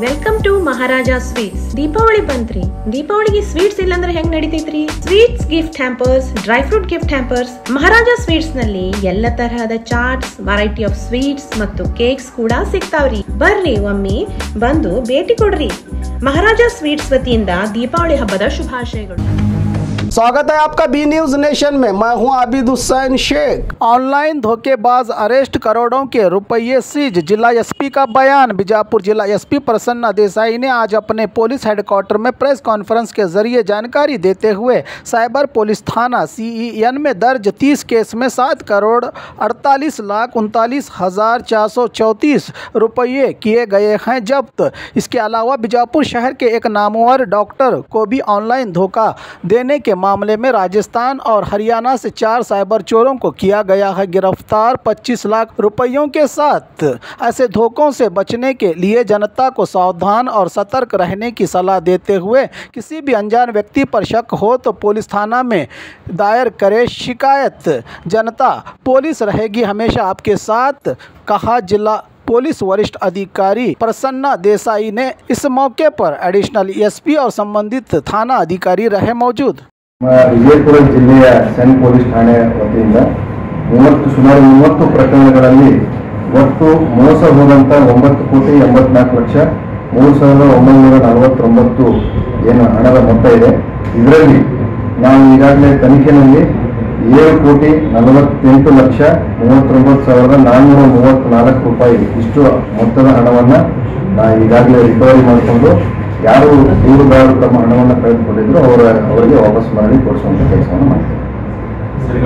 Welcome to Maharaja sweets Deepavali ಬಂತ್ರಿ ದೀಪಾವಳಿಗೆ sweets ಇಲ್ಲಂದ್ರೆ ಹೆಂಗ್ ನಡೀತೈತ್ರಿ sweets gift hampers dry fruit gift hampers Maharaja sweets ನಲ್ಲಿ ಎಲ್ಲ ತರಹದ ಚಾಟ್ಸ್ ವೆರೈಟಿ ಆಫ್ ಸ್ವೀಟ್ಸ್ ಮತ್ತು ಕೇಕ್ಸ್ ಕೂಡ ಸಿಗ್ತಾವ್ರಿ ಬರ್ರಿ ಒಮ್ಮೆ ಬಂದು ಭೇಟಿ ಕೊಡ್ರಿ ಮಹಾರಾಜ ಸ್ವೀಟ್ಸ್ ವತಿಯಿಂದ ದೀಪಾವಳಿ ಹಬ್ಬದ ಶುಭಾಶಯಗಳು स्वागत है आपका बी न्यूज नेशन में मैं हूं आबिद हुसैन शेख ऑनलाइन धोखेबाज अरेस्ट करोड़ों के रुपये सीज जिला एसपी का बयान बीजापुर जिला एसपी प्रसन्न देसाई ने आज अपने पुलिस हेडक्वार्टर में प्रेस कॉन्फ्रेंस के जरिए जानकारी देते हुए साइबर पुलिस थाना सीईएन में दर्ज 30 केस में सात करोड़ अड़तालीस लाख उनतालीस हजार चार सौ चौंतीस रुपये किए गए हैं जब्त इसके अलावा बीजापुर शहर के एक नामवर डॉक्टर को भी ऑनलाइन धोखा देने के मामले में राजस्थान और हरियाणा से चार साइबर चोरों को किया गया है गिरफ्तार 25 लाख रुपयों के साथ ऐसे धोखों से बचने के लिए जनता को सावधान और सतर्क रहने की सलाह देते हुए किसी भी अनजान व्यक्ति पर शक हो तो पुलिस थाना में दायर करे शिकायत जनता पुलिस रहेगी हमेशा आपके साथ कहा जिला पुलिस वरिष्ठ अधिकारी प्रसन्ना देसाई ने इस मौके पर एडिशनल एसपी और संबंधित थाना अधिकारी रहे मौजूद ನಮ್ಮ ವಿಜಯಪುರ ಜಿಲ್ಲೆಯ ಸೆನ್ ಪೊಲೀಸ್ ಠಾಣೆ ವತಿಯಿಂದ ಮೂವತ್ತು ಸುಮಾರು ಮೂವತ್ತು ಪ್ರಕರಣಗಳಲ್ಲಿ ಒಟ್ಟು ಮೋಸ ಹೋದಂತ ಒಂಬತ್ತು ಕೋಟಿ ಎಂಬತ್ನಾಲ್ಕು ಲಕ್ಷ ಮೂರು ಸಾವಿರದ ಒಂಬೈನೂರ ನಲವತ್ತೊಂಬತ್ತು ಏನು ಹಣದ ಮೊತ್ತ ಇದೆ ಇದರಲ್ಲಿ ನಾವು ಈಗಾಗಲೇ ತನಿಖೆಯಲ್ಲಿ ಏಳು ಕೋಟಿ ನಲವತ್ತೆಂಟು ಲಕ್ಷ ಮೂವತ್ತೊಂಬತ್ತು ಸಾವಿರದ ನಾನ್ನೂರ ಮೂವತ್ತ್ನಾಲ್ಕು ರೂಪಾಯಿ ಇಷ್ಟು ಮೊತ್ತದ ಹಣವನ್ನು ನಾವು ಈಗಾಗಲೇ ರಿಕವರಿ ಮಾಡಿಕೊಂಡು ಯಾರು ದೂರುದಾರರು ತಮ್ಮ ಹಣವನ್ನು ಕಳೆದುಕೊಂಡಿದ್ರು ಅವರ ಅವರಿಗೆ ವಾಪಸ್ ಮಾಡಿ ಕೊಡಿಸುವಂತ ಕೆಲಸವನ್ನು ಮಾಡ್ತೇವೆ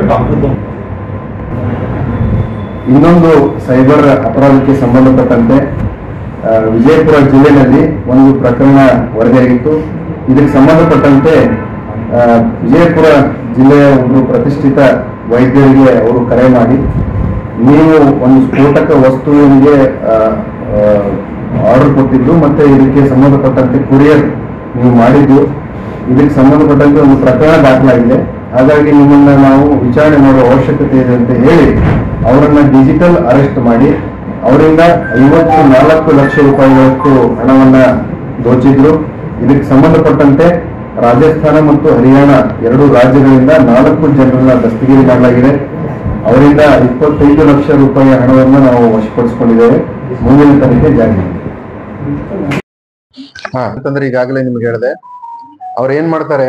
ಇನ್ನೊಂದು ಸೈಬರ್ ಅಪರಾಧಕ್ಕೆ ಸಂಬಂಧಪಟ್ಟಂತೆ ಆ, ವಿಜಯಪುರ ಜಿಲ್ಲೆಯಲ್ಲಿ ಒಂದು ಪ್ರಕರಣ ವರದಿಯಾಗಿತ್ತು ಇದಕ್ಕೆ ಸಂಬಂಧಪಟ್ಟಂತೆ ಆ, ವಿಜಯಪುರ ಜಿಲ್ಲೆಯ ಒಂದು ಪ್ರತಿಷ್ಠಿತ ವೈದ್ಯರಿಗೆ ಅವರು ಕರೆ ಮಾಡಿ ನೀವು ಒಂದು ಸ್ಫೋಟಕ ವಸ್ತುವಿಗೆ ಆರ್ಡರ್ ಕೊಟ್ಟಿದ್ದು ಮತ್ತೆ ಇದಕ್ಕೆ ಸಂಬಂಧಪಟ್ಟಂತೆ ಕುರಿಯರ್ ನೀವು ಮಾಡಿದ್ದು ಇದಕ್ಕೆ ಸಂಬಂಧಪಟ್ಟಂತೆ ಒಂದು ಪ್ರಕರಣ ದಾಖಲಾಗಿದೆ ಹಾಗಾಗಿ ನಿಮ್ಮನ್ನ ನಾವು ವಿಚಾರಣೆ ಮಾಡುವ ಅವಶ್ಯಕತೆ ಇದೆ ಅಂತ ಹೇಳಿ ಅವರನ್ನ ಡಿಜಿಟಲ್ ಅರೆಸ್ಟ್ ಮಾಡಿ ಅವರಿಂದ ಐವತ್ತು ನಾಲ್ಕು ಲಕ್ಷ ರೂಪಾಯಿಗಳಷ್ಟು ಹಣವನ್ನ ದೋಚಿದ್ರು ಇದಕ್ಕೆ ಸಂಬಂಧಪಟ್ಟಂತೆ ರಾಜಸ್ಥಾನ ಮತ್ತು ಹರಿಯಾಣ ಎರಡು ರಾಜ್ಯಗಳಿಂದ ನಾಲ್ಕು ಜನರನ್ನ ದಸ್ತಗಿರಿ ಮಾಡಲಾಗಿದೆ ಅವರಿಂದ ಇಪ್ಪತ್ತೈದು ಲಕ್ಷ ರೂಪಾಯಿ ಹಣವನ್ನು ನಾವು ವಶಪಡಿಸಿಕೊಂಡಿದ್ದೇವೆ ಮುಂದಿನ ತನಿಖೆ ಜಾರಿ ಹಾ ಅಂತಂದ್ರೆ ಈಗಾಗಲೇ ನಿಮ್ಗೆ ಹೇಳಿದೆ ಅವ್ರು ಏನ್ ಮಾಡ್ತಾರೆ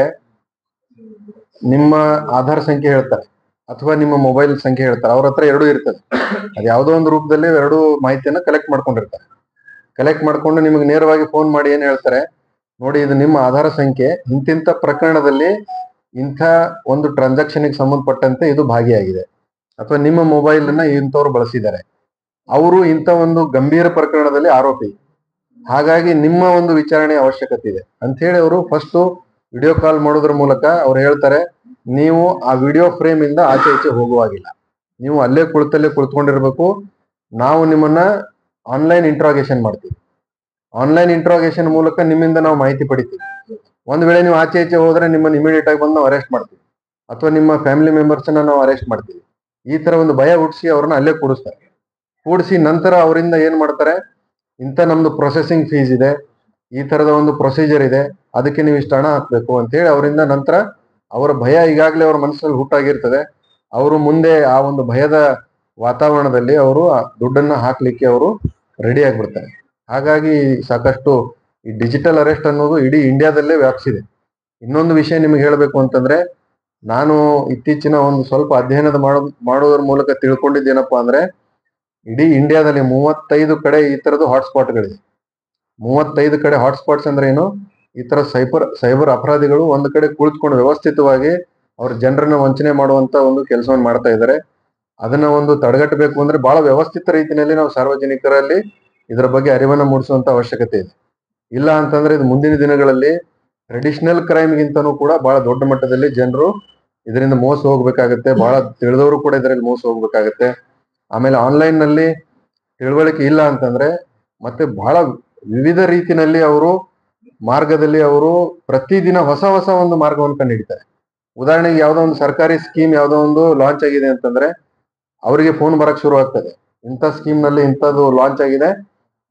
ನಿಮ್ಮ ಆಧಾರ್ ಸಂಖ್ಯೆ ಹೇಳ್ತಾರೆ ಅಥವಾ ನಿಮ್ಮ ಮೊಬೈಲ್ ಸಂಖ್ಯೆ ಹೇಳ್ತಾರೆ ಅವ್ರ ಹತ್ರ ಎರಡೂ ಇರ್ತದೆ ಅದು ಯಾವುದೋ ಒಂದು ರೂಪದಲ್ಲಿ ಎರಡು ಮಾಹಿತಿಯನ್ನ ಕಲೆಕ್ಟ್ ಮಾಡ್ಕೊಂಡಿರ್ತಾರೆ ಕಲೆಕ್ಟ್ ಮಾಡ್ಕೊಂಡು ನಿಮಗೆ ನೇರವಾಗಿ ಫೋನ್ ಮಾಡಿ ಏನ್ ಹೇಳ್ತಾರೆ ನೋಡಿ ಇದು ನಿಮ್ಮ ಆಧಾರ ಸಂಖ್ಯೆ ಇಂತಿಂತ ಪ್ರಕರಣದಲ್ಲಿ ಇಂಥ ಒಂದು ಟ್ರಾನ್ಸಾಕ್ಷನ್ ಸಂಬಂಧಪಟ್ಟಂತೆ ಇದು ಭಾಗಿಯಾಗಿದೆ ಅಥವಾ ನಿಮ್ಮ ಮೊಬೈಲ್ ಅನ್ನ ಇಂಥವ್ರು ಬಳಸಿದ್ದಾರೆ ಅವರು ಇಂಥ ಒಂದು ಗಂಭೀರ ಪ್ರಕರಣದಲ್ಲಿ ಆರೋಪಿ ಹಾಗಾಗಿ ನಿಮ್ಮ ಒಂದು ವಿಚಾರಣೆ ಅವಶ್ಯಕತೆ ಇದೆ ಅಂತ ಹೇಳಿ ಅವರು ಫಸ್ಟ್ ವಿಡಿಯೋ ಕಾಲ್ ಮಾಡೋದ್ರ ಮೂಲಕ ಅವ್ರು ಹೇಳ್ತಾರೆ ನೀವು ಆ ವಿಡಿಯೋ ಫ್ರೇಮ್ ಇಂದ ಆಚೆ ಈಚೆ ಹೋಗುವಾಗಿಲ್ಲ ನೀವು ಅಲ್ಲೇ ಕುಳಿತಲ್ಲೇ ಕುಳಿತುಕೊಂಡಿರ್ಬೇಕು ನಾವು ನಿಮ್ಮನ್ನ ಆನ್ಲೈನ್ ಇಂಟ್ರಾಗೇಷನ್ ಮಾಡ್ತೀವಿ ಆನ್ಲೈನ್ ಇಂಟ್ರಾಗೇಷನ್ ಮೂಲಕ ನಿಮ್ಮಿಂದ ನಾವು ಮಾಹಿತಿ ಪಡಿತೀವಿ ಒಂದ್ ವೇಳೆ ನೀವು ಆಚೆ ಈಚೆ ಹೋದ್ರೆ ನಿಮ್ಮನ್ನ ಇಮಿಡಿಯೇಟ್ ಆಗಿ ಬಂದು ನಾವು ಅರೆಸ್ಟ್ ಮಾಡ್ತೀವಿ ಅಥವಾ ನಿಮ್ಮ ಫ್ಯಾಮಿಲಿ ಮೆಂಬರ್ಸ್ ನಾವು ಅರೆಸ್ಟ್ ಮಾಡ್ತೀವಿ ಈ ತರ ಒಂದು ಭಯ ಹುಟ್ಟಿಸಿ ಅವ್ರನ್ನ ಅಲ್ಲೇ ಕೂಡಿಸ್ತಾರೆ ಕೂಡಿಸಿ ನಂತರ ಅವರಿಂದ ಏನ್ ಮಾಡ್ತಾರೆ ಇಂಥ ನಮ್ದು ಪ್ರೊಸೆಸಿಂಗ್ ಫೀಸ್ ಇದೆ ಈ ತರದ ಒಂದು ಪ್ರೊಸೀಜರ್ ಇದೆ ಅದಕ್ಕೆ ನೀವು ಇಷ್ಟು ಹಣ ಹಾಕ್ಬೇಕು ಅಂತ ಹೇಳಿ ಅವರಿಂದ ನಂತರ ಅವರ ಭಯ ಈಗಾಗಲೇ ಅವ್ರ ಮನಸ್ಸಲ್ಲಿ ಹುಟ್ಟಾಗಿರ್ತದೆ ಅವರು ಮುಂದೆ ಆ ಒಂದು ಭಯದ ವಾತಾವರಣದಲ್ಲಿ ಅವರು ಆ ದುಡ್ಡನ್ನ ಹಾಕ್ಲಿಕ್ಕೆ ಅವರು ರೆಡಿ ಆಗ್ಬಿಡ್ತಾರೆ ಹಾಗಾಗಿ ಸಾಕಷ್ಟು ಈ ಡಿಜಿಟಲ್ ಅರೆಸ್ಟ್ ಅನ್ನೋದು ಇಡೀ ಇಂಡಿಯಾದಲ್ಲೇ ವ್ಯಾಪಿಸಿದೆ ಇನ್ನೊಂದು ವಿಷಯ ನಿಮ್ಗೆ ಹೇಳಬೇಕು ಅಂತಂದ್ರೆ ನಾನು ಇತ್ತೀಚಿನ ಒಂದು ಸ್ವಲ್ಪ ಅಧ್ಯಯನದ ಮಾಡೋ ಮಾಡೋದ್ರ ಮೂಲಕ ತಿಳ್ಕೊಂಡಿದ್ದೇನಪ್ಪಾ ಅಂದ್ರೆ ಇಡೀ ಇಂಡಿಯಾದಲ್ಲಿ ಮೂವತ್ತೈದು ಕಡೆ ಈ ತರದ ಹಾಟ್ಸ್ಪಾಟ್ಗಳಿದೆ ಮೂವತ್ತೈದು ಕಡೆ ಹಾಟ್ಸ್ಪಾಟ್ಸ್ ಅಂದ್ರೆ ಏನು ಈ ತರ ಸೈಬರ್ ಸೈಬರ್ ಅಪರಾಧಿಗಳು ಒಂದು ಕಡೆ ಕುಳಿತುಕೊಂಡು ವ್ಯವಸ್ಥಿತವಾಗಿ ಅವ್ರ ಜನರನ್ನ ವಂಚನೆ ಮಾಡುವಂತ ಒಂದು ಕೆಲಸವನ್ನು ಮಾಡ್ತಾ ಇದ್ದಾರೆ ಅದನ್ನ ಒಂದು ತಡೆಗಟ್ಟಬೇಕು ಅಂದ್ರೆ ಬಹಳ ವ್ಯವಸ್ಥಿತ ರೀತಿಯಲ್ಲಿ ನಾವು ಸಾರ್ವಜನಿಕರಲ್ಲಿ ಇದರ ಬಗ್ಗೆ ಅರಿವನ್ನ ಮೂಡಿಸುವಂತ ಅವಶ್ಯಕತೆ ಇದೆ ಇಲ್ಲ ಅಂತಂದ್ರೆ ಇದು ಮುಂದಿನ ದಿನಗಳಲ್ಲಿ ಟ್ರೆಡಿಷನಲ್ ಕ್ರೈಮ್ಗಿಂತನೂ ಕೂಡ ಬಹಳ ದೊಡ್ಡ ಮಟ್ಟದಲ್ಲಿ ಜನರು ಇದರಿಂದ ಮೋಸ ಹೋಗ್ಬೇಕಾಗತ್ತೆ ಬಹಳ ತಿಳಿದವರು ಕೂಡ ಇದರಲ್ಲಿ ಮೋಸ ಹೋಗ್ಬೇಕಾಗತ್ತೆ ಆಮೇಲೆ ಆನ್ಲೈನ್ ನಲ್ಲಿ ತಿಳುವಳಿಕೆ ಇಲ್ಲ ಅಂತಂದ್ರೆ ಮತ್ತೆ ಬಹಳ ವಿವಿಧ ರೀತಿನಲ್ಲಿ ಅವರು ಮಾರ್ಗದಲ್ಲಿ ಅವರು ಪ್ರತಿದಿನ ಹೊಸ ಹೊಸ ಒಂದು ಮಾರ್ಗವನ್ನು ಕಂಡುಹಿಡಿತಾರೆ ಉದಾಹರಣೆಗೆ ಯಾವ್ದೋ ಒಂದು ಸರ್ಕಾರಿ ಸ್ಕೀಮ್ ಯಾವ್ದೋ ಒಂದು ಲಾಂಚ್ ಆಗಿದೆ ಅಂತಂದ್ರೆ ಅವರಿಗೆ ಫೋನ್ ಬರಕ್ ಶುರು ಆಗ್ತದೆ ಇಂಥ ಸ್ಕೀಮ್ ನಲ್ಲಿ ಇಂಥದ್ದು ಲಾಂಚ್ ಆಗಿದೆ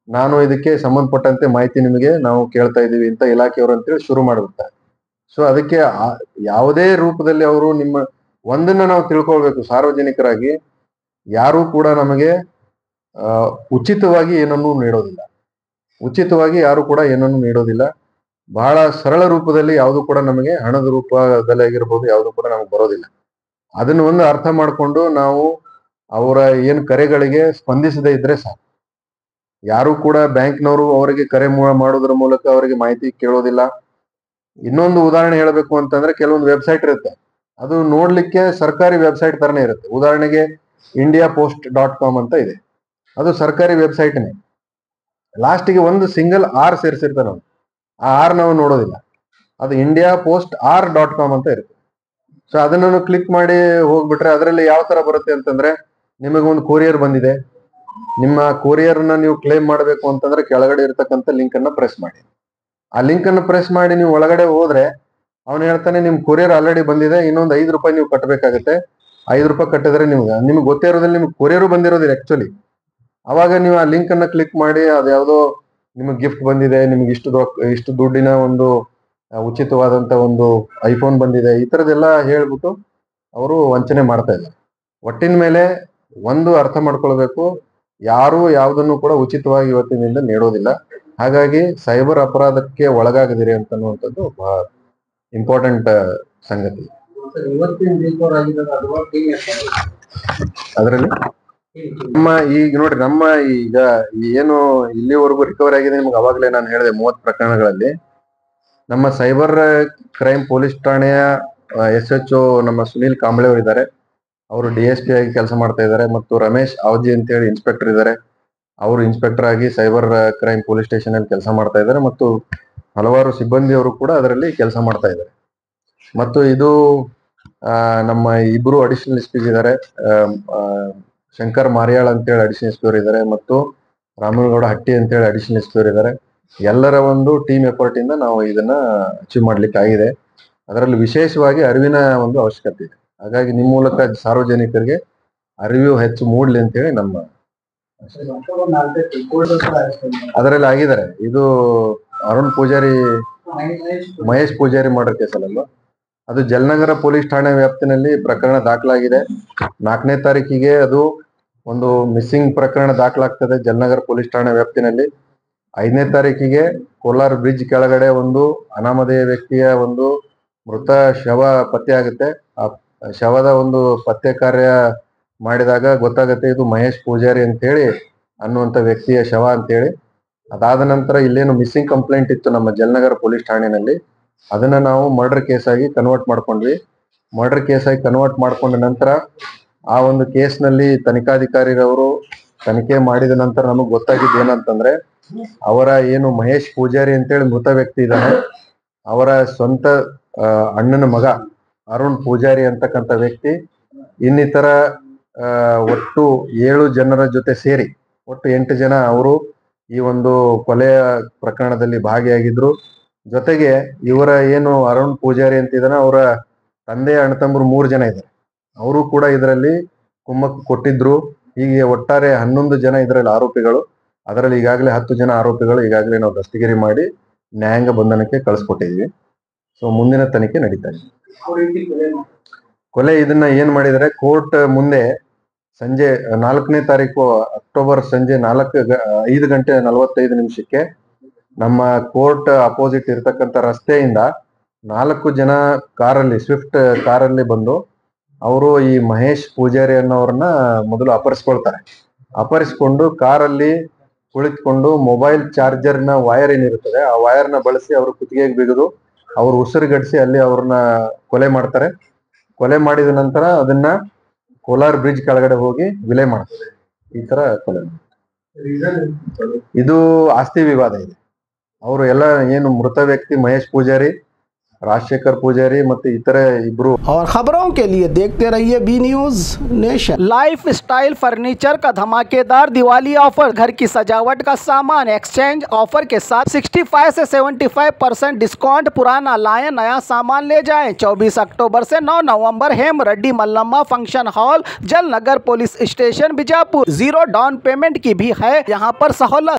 ನಾನು ಇದಕ್ಕೆ ಸಂಬಂಧಪಟ್ಟಂತೆ ಮಾಹಿತಿ ನಿಮಗೆ ನಾವು ಕೇಳ್ತಾ ಇದ್ದೀವಿ ಅಂತ ಇಲಾಖೆಯವರು ಅಂತೇಳಿ ಶುರು ಮಾಡಿಬಿಡ್ತಾರೆ ಸೊ ಅದಕ್ಕೆ ಆ- ಯಾವುದೇ ರೂಪದಲ್ಲಿ ಅವರು ನಿಮ್ಮ ಒಂದನ್ನ ನಾವು ತಿಳ್ಕೊಳ್ಬೇಕು ಸಾರ್ವಜನಿಕರಾಗಿ ಯಾರು ಕೂಡ ನಮಗೆ ಆ, ಉಚಿತವಾಗಿ ಏನನ್ನೂ ನೀಡೋದಿಲ್ಲ ಉಚಿತವಾಗಿ ಯಾರು ಕೂಡ ಏನನ್ನೂ ನೀಡೋದಿಲ್ಲ ಬಹಳ ಸರಳ ರೂಪದಲ್ಲಿ ಯಾವುದು ಕೂಡ ನಮಗೆ ಹಣದ ರೂಪದಲ್ಲಿ ಆಗಿರ್ಬೋದು ಯಾವುದು ಕೂಡ ನಮಗೆ ಬರೋದಿಲ್ಲ ಅದನ್ನ ಒಂದು ಅರ್ಥ ಮಾಡಿಕೊಂಡು ನಾವು ಅವರ ಏನು ಕರೆಗಳಿಗೆ ಸ್ಪಂದಿಸದೇ ಇದ್ರೆ ಸಾಕು ಯಾರು ಕೂಡ ಬ್ಯಾಂಕ್ನವರು ಅವರಿಗೆ ಕರೆ ಮೂ- ಮಾಡೋದ್ರ ಮೂಲಕ ಅವರಿಗೆ ಮಾಹಿತಿ ಕೇಳೋದಿಲ್ಲ ಇನ್ನೊಂದು ಉದಾಹರಣೆ ಹೇಳಬೇಕು ಅಂತಂದ್ರೆ ಕೆಲವೊಂದು ವೆಬ್ಸೈಟ್ ಇರುತ್ತೆ ಅದು ನೋಡ್ಲಿಕ್ಕೆ ಸರ್ಕಾರಿ ವೆಬ್ಸೈಟ್ ತರನೇ ಇರುತ್ತೆ ಉದಾಹರಣೆಗೆ ಇಂಡಿಯಾ ಪೋಸ್ಟ್ ಡಾಟ್ ಕಾಮ್ ಅಂತ ಇದೆ ಅದು ಸರ್ಕಾರಿ ವೆಬ್ಸೈಟ್ನೇ ಲಾಸ್ಟಿಗೆ ಒಂದು ಸಿಂಗಲ್ ಆರ್ ಸೇರಿಸಿರ್ತಾನೆ ಅವನು ಆ ಆರ್ ನಾವು ನೋಡೋದಿಲ್ಲ ಅದು India post R dot com ಅಂತ ಇರುತ್ತೆ ಸೊ ಅದನ್ನು ಕ್ಲಿಕ್ ಮಾಡಿ ಹೋಗ್ಬಿಟ್ರೆ ಅದರಲ್ಲಿ ಯಾವ ತರ ಬರುತ್ತೆ ಅಂತಂದ್ರೆ ನಿಮಗೆ ಒಂದು ಕೊರಿಯರ್ ಬಂದಿದೆ ನಿಮ್ಮ ಕೊರಿಯರ್ ನ ನೀವು ಕ್ಲೇಮ್ ಮಾಡಬೇಕು ಅಂತಂದ್ರೆ ಕೆಳಗಡೆ ಇರತಕ್ಕಂತ ಲಿಂಕ್ ಅನ್ನ ಪ್ರೆಸ್ ಮಾಡಿ ಆ ಲಿಂಕ್ ಅನ್ನು ಪ್ರೆಸ್ ಮಾಡಿ ನೀವು ಒಳಗಡೆ ಹೋದ್ರೆ ಅವನು ಹೇಳ್ತಾನೆ ನಿಮ್ ಕೊರಿಯರ್ ಆಲ್ರೆಡಿ ಬಂದಿದೆ ಇನ್ನೊಂದು ಐದು ರೂಪಾಯಿ ನೀವು ಕಟ್ಟಬೇಕಾಗುತ್ತೆ ಐದು ರೂಪಾಯಿ ಕಟ್ಟಿದ್ರೆ ನಿಮ್ಗೆ ನಿಮ್ಗೆ ಗೊತ್ತೇ ಇರೋದಿಲ್ಲ ನಿಮ್ಗೆ ಕೊರಿಯರು ಬಂದಿರೋದಿಲ್ಲ ಆಕ್ಚುಲಿ ಅವಾಗ ನೀವು ಆ ಲಿಂಕ್ ಅನ್ನ ಕ್ಲಿಕ್ ಮಾಡಿ ಅದ್ಯಾವುದೋ ನಿಮಗೆ ಗಿಫ್ಟ್ ಬಂದಿದೆ ನಿಮ್ಗೆ ಇಷ್ಟು ರೊಕ್ಕ ಇಷ್ಟು ದುಡ್ಡಿನ ಒಂದು ಆ, ಉಚಿತವಾದಂತ ಒಂದು ಐಫೋನ್ ಬಂದಿದೆ ಈ ತರದೆಲ್ಲ ಹೇಳ್ಬಿಟ್ಟು ಅವರು ವಂಚನೆ ಮಾಡ್ತಾ ಇದ್ದಾರೆ ಒಟ್ಟಿನ ಮೇಲೆ ಒಂದು ಅರ್ಥ ಮಾಡ್ಕೊಳ್ಬೇಕು ಯಾರು ಯಾವುದನ್ನು ಕೂಡ ಉಚಿತವಾಗಿ ಇವತ್ತಿನಿಂದ ನೀಡೋದಿಲ್ಲ ಹಾಗಾಗಿ ಸೈಬರ್ ಅಪರಾಧಕ್ಕೆ ಒಳಗಾಗದಿರಿ ಅಂತನ್ನುವಂಥದ್ದು ಬಹಳ ಇಂಪಾರ್ಟೆಂಟ್ ಸಂಗತಿ ಅದರಲ್ಲಿ ನಮ್ಮ ಈಗ ನೋಡ್ರಿ ನಮ್ಮ ಈಗ ಏನು ಇಲ್ಲಿವರೆಗೂ ರಿಕವರಿ ಆಗಿದೆ ನಿಮ್ಗೆ ಅವಾಗಲೇ ನಾನು ಹೇಳಿದೆ ಮೂವತ್ತು ಪ್ರಕರಣಗಳಲ್ಲಿ ನಮ್ಮ ಸೈಬರ್ ಕ್ರೈಮ್ ಪೊಲೀಸ್ ಠಾಣೆಯ ಎಸ್ ಎಚ್ ಒ ನಮ್ಮ ಸುನೀಲ್ ಕಾಂಬ್ಳೆ ಅವರು ಇದ್ದಾರೆ ಅವರು ಡಿ ಎಸ್ ಪಿ ಆಗಿ ಕೆಲಸ ಮಾಡ್ತಾ ಇದ್ದಾರೆ ಮತ್ತು ರಮೇಶ್ ಅವಜಿ ಅಂತ ಹೇಳಿ ಇನ್ಸ್ಪೆಕ್ಟರ್ ಇದ್ದಾರೆ ಅವರು ಇನ್ಸ್ಪೆಕ್ಟರ್ ಆಗಿ ಸೈಬರ್ ಕ್ರೈಮ್ ಪೊಲೀಸ್ ಸ್ಟೇಷನ್ ಅಲ್ಲಿ ಕೆಲಸ ಮಾಡ್ತಾ ಇದ್ದಾರೆ ಮತ್ತು ಹಲವಾರು ಸಿಬ್ಬಂದಿಯವರು ಕೂಡ ಅದರಲ್ಲಿ ಕೆಲಸ ಮಾಡ್ತಾ ಇದ್ದಾರೆ ಮತ್ತು ಇದು ಆ, ನಮ್ಮ ಇಬ್ರು ಅಡಿಷನಲ್ ಎಸ್ ಪಿಸ್ ಇದ್ದಾರೆ ಶಂಕರ್ ಮಾರಿಯಾಳ್ ಅಂತೇಳಿ ಅಡಿಷನಲ್ ಎಸ್ ಪಿ ಇದ್ದಾರೆ ಮತ್ತು ರಾಮನಗೌಡ ಹಟ್ಟಿ ಅಂತೇಳಿ ಅಡಿಷನಲ್ ಎಸ್ ಪಿ ಇದ್ದಾರೆ ಎಲ್ಲರ ಒಂದು ಟೀಮ್ ಎಫರ್ಟ್ ಇಂದ ನಾವು ಇದನ್ನ ಅಚೀವ್ ಮಾಡ್ಲಿಕ್ಕೆ ಆಗಿದೆ ಅದರಲ್ಲಿ ವಿಶೇಷವಾಗಿ ಅರಿವಿನ ಒಂದು ಅವಶ್ಯಕತೆ ಇದೆ ಹಾಗಾಗಿ ನಿಮ್ಮ ಮೂಲಕ ಸಾರ್ವಜನಿಕರಿಗೆ ಅರಿವು ಹೆಚ್ಚು ಮೂಡ್ಲಿ ಅಂತೇಳಿ ನಮ್ಮ ಅದರಲ್ಲಿ ಆಗಿದ್ದಾರೆ ಇದು ಅರುಣ್ ಪೂಜಾರಿ ಮಹೇಶ್ ಪೂಜಾರಿ ಮರ್ಡರ್ ಕೇಸಲ್ಲಲ್ವಾ ಅದು ಜಲನಗರ ಪೊಲೀಸ್ ಠಾಣೆ ವ್ಯಾಪ್ತಿನಲ್ಲಿ ಪ್ರಕರಣ ದಾಖಲಾಗಿದೆ ನಾಲ್ಕನೇ ತಾರೀಕಿಗೆ ಅದು ಒಂದು ಮಿಸ್ಸಿಂಗ್ ಪ್ರಕರಣ ದಾಖಲಾಗ್ತದೆ ಜಲನಗರ ಪೊಲೀಸ್ ಠಾಣೆ ವ್ಯಾಪ್ತಿನಲ್ಲಿ ಐದನೇ ತಾರೀಕಿಗೆ ಕೋಲಾರ ಬ್ರಿಡ್ಜ್ ಕೆಳಗಡೆ ಒಂದು ಅನಾಮಧೇಯ ವ್ಯಕ್ತಿಯ ಒಂದು ಮೃತ ಶವ ಪತ್ತೆ ಆಗುತ್ತೆ ಆ ಶವದ ಒಂದು ಪತ್ತೆ ಕಾರ್ಯ ಮಾಡಿದಾಗ ಗೊತ್ತಾಗುತ್ತೆ ಇದು ಮಹೇಶ್ ಪೂಜಾರಿ ಅಂತೇಳಿ ಅನ್ನುವಂಥ ವ್ಯಕ್ತಿಯ ಶವ ಅಂತೇಳಿ ಅದಾದ ನಂತರ ಇಲ್ಲೇನು ಮಿಸ್ಸಿಂಗ್ ಕಂಪ್ಲೇಂಟ್ ಇತ್ತು ನಮ್ಮ ಜಲನಗರ ಪೊಲೀಸ್ ಠಾಣೆನಲ್ಲಿ ಅದನ್ನ ನಾವು ಮರ್ಡರ್ ಕೇಸ್ ಆಗಿ ಕನ್ವರ್ಟ್ ಮಾಡ್ಕೊಂಡ್ವಿ ಮರ್ಡರ್ ಕೇಸ್ ಆಗಿ ಕನ್ವರ್ಟ್ ಮಾಡ್ಕೊಂಡ ನಂತರ ಆ ಒಂದು ಕೇಸ್ನಲ್ಲಿ ತನಿಖಾಧಿಕಾರಿರವರು ತನಿಖೆ ಮಾಡಿದ ನಂತರ ನಮಗೆ ಗೊತ್ತಾಗಿದ್ದು ಏನಂತಂದ್ರೆ ಅವರ ಏನು ಮಹೇಶ್ ಪೂಜಾರಿ ಅಂತೇಳಿ ಮೃತ ವ್ಯಕ್ತಿ ಇದ್ದಾನೆ ಅವರ ಸ್ವಂತ ಆ, ಅಣ್ಣನ ಮಗ ಅರುಣ್ ಪೂಜಾರಿ ಅಂತಕ್ಕಂಥ ವ್ಯಕ್ತಿ ಇನ್ನಿತರ ಆ, ಒಟ್ಟು ಏಳು ಜನರ ಜೊತೆ ಸೇರಿ ಒಟ್ಟು ಎಂಟು ಜನ ಅವರು ಈ ಒಂದು ಕೊಲೆಯ ಪ್ರಕರಣದಲ್ಲಿ ಭಾಗಿಯಾಗಿದ್ರು ಜೊತೆಗೆ ಇವರ ಏನು ಅರುಣ್ ಪೂಜಾರಿ ಅಂತ ಇದಾನೆ ಅವರ ತಂದೆ ಅಣ್ಣ ತಮ್ಮರು ಮೂರು ಜನ ಇದ್ದಾರೆ ಅವರು ಕೂಡ ಇದರಲ್ಲಿ ಕುಮ್ಮಕ್ಕು ಕೊಟ್ಟಿದ್ರು ಹೀಗೆ ಒಟ್ಟಾರೆ ಹನ್ನೊಂದು ಜನ ಇದರಲ್ಲಿ ಆರೋಪಿಗಳು ಅದರಲ್ಲಿ ಈಗಾಗಲೇ ಹತ್ತು ಜನ ಆರೋಪಿಗಳು ಈಗಾಗಲೇ ನಾವು ದಸ್ತಗಿರಿ ಮಾಡಿ ನ್ಯಾಯಾಂಗ ಬಂಧನಕ್ಕೆ ಕಳಿಸ್ಕೊಟ್ಟಿದ್ವಿ ಸೊ ಮುಂದಿನ ತನಿಖೆ ನಡೀತಾ ಇದೆ ಕೊಲೆ ಇದನ್ನ ಏನ್ ಮಾಡಿದರೆ ಕೋರ್ಟ್ ಮುಂದೆ ಸಂಜೆ ನಾಲ್ಕನೇ ತಾರೀಕು ಅಕ್ಟೋಬರ್ ಸಂಜೆ ನಾಲ್ಕು ಗ- ಐದು ಗಂಟೆ ನಲವತ್ತೈದು ನಿಮಿಷಕ್ಕೆ ನಮ್ಮ ಕೋರ್ಟ್ ಅಪೋಸಿಟ್ ಇರತಕ್ಕಂತ ರಸ್ತೆಯಿಂದ ನಾಲ್ಕು ಜನ ಕಾರಲ್ಲಿ ಸ್ವಿಫ್ಟ್ ಕಾರಲ್ಲಿ ಬಂದು ಅವರು ಈ ಮಹೇಶ್ ಪೂಜಾರಿ ಅನ್ನೋರನ್ನ ಮೊದಲು ಅಪಹರಿಸ್ಕೊಳ್ತಾರೆ ಅಪಹರಿಸ್ಕೊಂಡು ಕಾರಲ್ಲಿ ಕುಳಿತುಕೊಂಡು ಮೊಬೈಲ್ ಚಾರ್ಜರ್ನ ವೈರ್ ಏನಿರುತ್ತದೆ ಆ ವೈರ್ನ ಬಳಸಿ ಅವರು ಕುತ್ತಿಗೆಗೆ ಬಿಗಿದು ಅವ್ರು ಉಸಿರುಗಡಿಸಿ ಅಲ್ಲಿ ಅವ್ರನ್ನ ಕೊಲೆ ಮಾಡ್ತಾರೆ ಕೊಲೆ ಮಾಡಿದ ನಂತರ ಅದನ್ನ ಕೋಲಾರ್ ಬ್ರಿಡ್ಜ್ ಕೆಳಗಡೆ ಹೋಗಿ ವಿಲೆ ಮಾಡ್ತಾರೆ ಈ ತರ ಕೊಲೆ ಮಾಡ್ತಾರೆ. ಇದು ಆಸ್ತಿ ವಿವಾದ ಇದೆ ಅವರು ಎಲ್ಲ ಏನು ಮೃತ ವ್ಯಕ್ತಿ ಮಹೇಶ್ ಪೂಜಾರಿ ರಾಜಶೇಖರ್ ಪೂಜಾರಿ ಮತ್ತೆ ಇತರೆ ಇಬ್ರು और खबरों के लिए देखते रहिए B news nation lifestyle furniture का धमाकेदार दिवाली ऑफर घर की सजावट का सामान एक्सचेंज ऑफर के साथ 65 से 75 परसेंट डिस्काउंट पुराना लाएं नया सामान ले जाएं 24 अक्टूबर से 9 नवंबर Hem Reddy Mallamma function hall Jalanagar police station Bijapur zero down payment की भी है यहाँ पर सहूलत